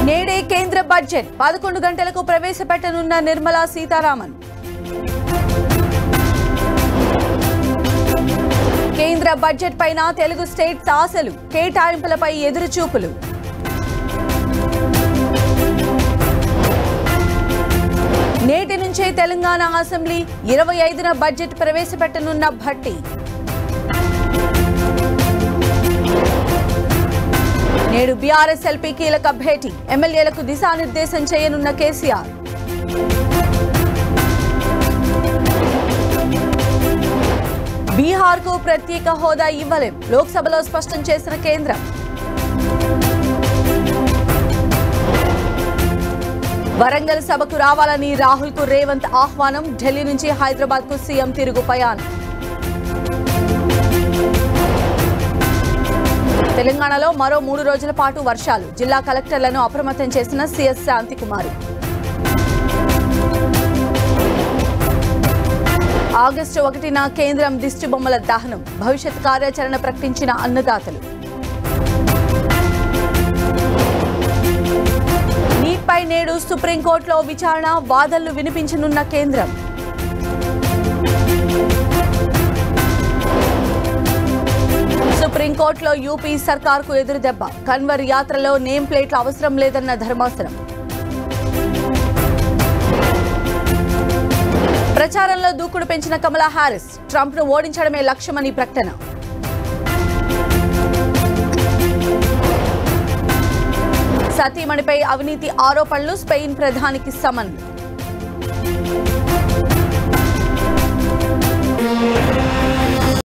నేడే కేంద్ర బడ్జెట్ పదకొండు గంటలకు ప్రవేశపెట్టనున్న నిర్మలా సీతారామన్ కేంద్ర బడ్జెట్ పైన తెలుగు స్టేట్స్ ఆశలు కేటాయింపులపై ఎదురుచూపులు నేటి నుంచే తెలంగాణ అసెంబ్లీ ఇరవై ఐదున బడ్జెట్ ప్రవేశపెట్టనున్న భట్టి నేడు బీఆర్ఎస్ ఎల్పీ కీలక భేటీ ఎమ్మెల్యేలకు దిశానిర్దేశం చేయనున్న కేసీఆర్ బీహార్కు ప్రత్యేక హోదా ఇవ్వలేం లోక్సభలో స్పష్టం చేసిన కేంద్రం వరంగల్ సభకు రావాలని రాహుల్ కు రేవంత్ ఆహ్వానం ఢిల్లీ నుంచి హైదరాబాద్ కు సీఎం తిరుగు ప్రయాణం తెలంగాణలో మరో మూడు రోజుల పాటు వర్షాలు జిల్లా కలెక్టర్లను అప్రమత్తం చేసిన సీఎస్ శాంతికుమారి ఆగస్టు ఒకటిన కేంద్రం దిష్టి బొమ్మల దహనం భవిష్యత్ కార్యాచరణ ప్రకటించిన అన్నదాతలు నీట్పై నేడు సుప్రీంకోర్టులో విచారణ వాదనలు వినిపించనున్న కేంద్రం సుప్రీంకోర్టులో యూపీ సర్కార్కు ఎదురుదెబ్బ కన్వర్ యాత్రలో నేమ్ ప్లేట్లు అవసరం లేదన్న ధర్మాసనం ప్రచారంలో దూకుడు పెంచిన కమలా హారిస్ ట్రంప్ ను ఓడించడమే లక్ష్యమని ప్రకటన సతీమణిపై అవినీతి ఆరోపణలు స్పెయిన్ ప్రధానికి సమన్